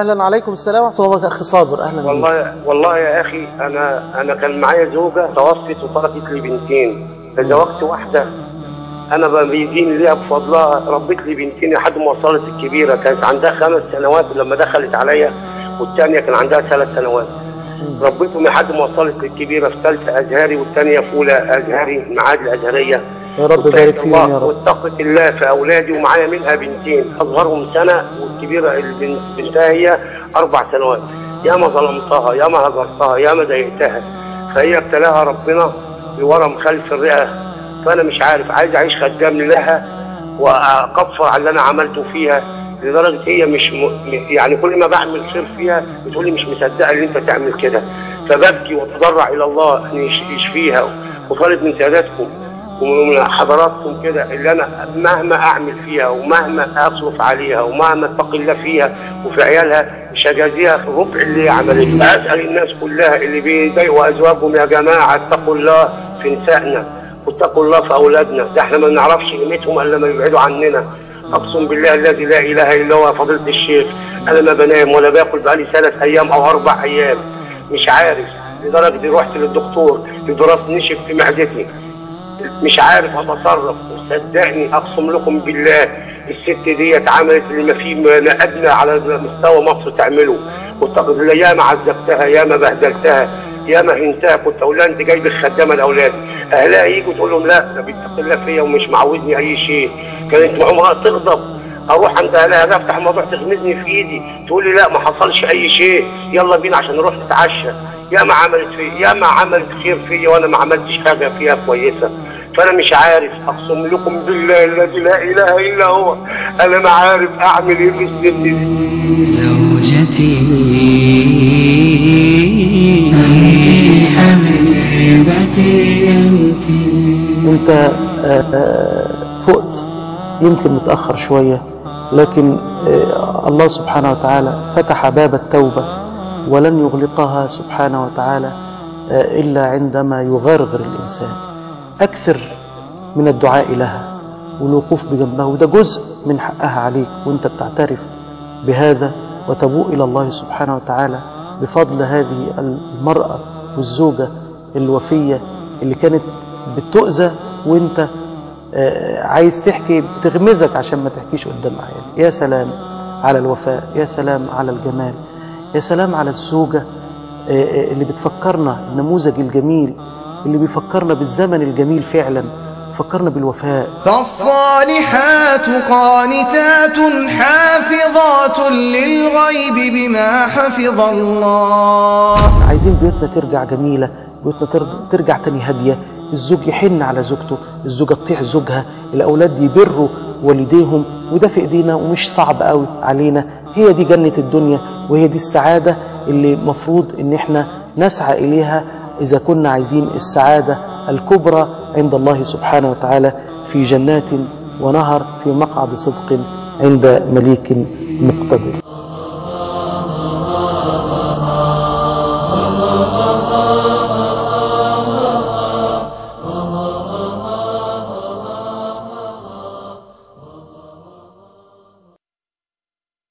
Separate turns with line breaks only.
أهلا عليكم السلام ورحمة الله وبركاته أخي صابر أهلا بك.
والله والله يا اخي انا انا كان معايا زوجه توفت وتركت لي بنتين تزوجت واحده انا بقى بيدين ليها بفضلها ربيت لي بنتين لحد ما وصلت الكبيره كانت عندها خمس سنوات لما دخلت عليا والثانيه كان عندها ثلاث سنوات ربيتهم لحد ما وصلت الكبيره في ثالثه ازهري والثانيه في اولى ازهري المعاهد الازهريه
يا رب بارك فيهم يا رب
واتقت الله في اولادي ومعايا منها بنتين اصغرهم سنه والكبيره البنت بنتها هي اربع سنوات يا ما ظلمتها يا ما هجرتها يا ما ضايقتها فهي ابتلاها ربنا بورم خلف الرئه فانا مش عارف عايز اعيش خدام لها واكفر على اللي انا عملته فيها لدرجه هي مش م... يعني كل ما بعمل خير فيها بتقول لي مش مصدقه ان انت تعمل كده فببكي واتضرع الى الله ان يش- يشفيها وطالب من ساداتكم ومن حضراتكم كده اللي انا مهما اعمل فيها ومهما اصرف عليها ومهما اتقي الله فيها وفي عيالها مش هجازيها في الربع اللي هي عملته اسال الناس كلها اللي بيضايقوا ازواجهم يا جماعه اتقوا الله في نسائنا واتقوا الله في اولادنا ده احنا ما نعرفش قيمتهم الا لما يبعدوا عننا اقسم بالله الذي لا اله الا هو فضيله الشيخ انا ما بنام ولا باكل بقالي ثلاث ايام او اربع ايام مش عارف لدرجه دي رحت للدكتور البراس نشف في معدتي مش عارف اتصرف صدقني اقسم لكم بالله الست ديت عملت اللي ما فيه ما ادنى على مستوى مصر تعمله واتقد الله يا ما عذبتها يا ما بهدلتها يا ما هنتها كنت اقول لها انت جايب الخدامه لاولادي اهلها يجوا تقول لهم لا ده بيتقي الله فيا ومش معودني اي شيء كانت عمرها تغضب اروح عند اهلها أنا افتح الموضوع تغمزني في ايدي تقول لي لا ما حصلش اي شيء يلا بينا عشان نروح نتعشى يا ما عملت فيا يا ما عملت خير فيا وانا ما عملتش حاجه فيها كويسه فانا مش عارف اقسم لكم بالله الذي لا اله الا هو انا ما عارف اعمل ايه في الست دي
زوجتي أنت حبيبتي أنت
أنت آه، آه، فقت يمكن متأخر شوية لكن آه، الله سبحانه وتعالى فتح باب التوبة ولن يغلقها سبحانه وتعالى آه، إلا عندما يغرغر الإنسان أكثر من الدعاء لها والوقوف بجنبها وده جزء من حقها عليك وانت بتعترف بهذا وتبوء إلى الله سبحانه وتعالى بفضل هذه المرأة والزوجة الوفية اللي كانت بتؤذى وانت آه، عايز تحكي بتغمزك عشان ما تحكيش قدام عيال يا سلام على الوفاء يا سلام على الجمال يا سلام على الزوجة آه، آه، اللي بتفكرنا النموذج الجميل اللي بيفكرنا بالزمن الجميل فعلا فكرنا بالوفاء
فالصالحات قانتات حافظات للغيب بما حفظ الله
عايزين بيوتنا ترجع جميلة بيوتنا تر- ترجع تاني هادية الزوج يحن على زوجته الزوجة تطيع زوجها الأولاد يبروا والديهم وده في إيدينا ومش صعب قوي علينا هي دي جنة الدنيا وهي دي السعادة اللي مفروض إن احنا نسعى إليها إذا كنا عايزين السعادة الكبرى عند الله سبحانه وتعالى في جنات ونهر في مقعد صدق عند مليك مقتدر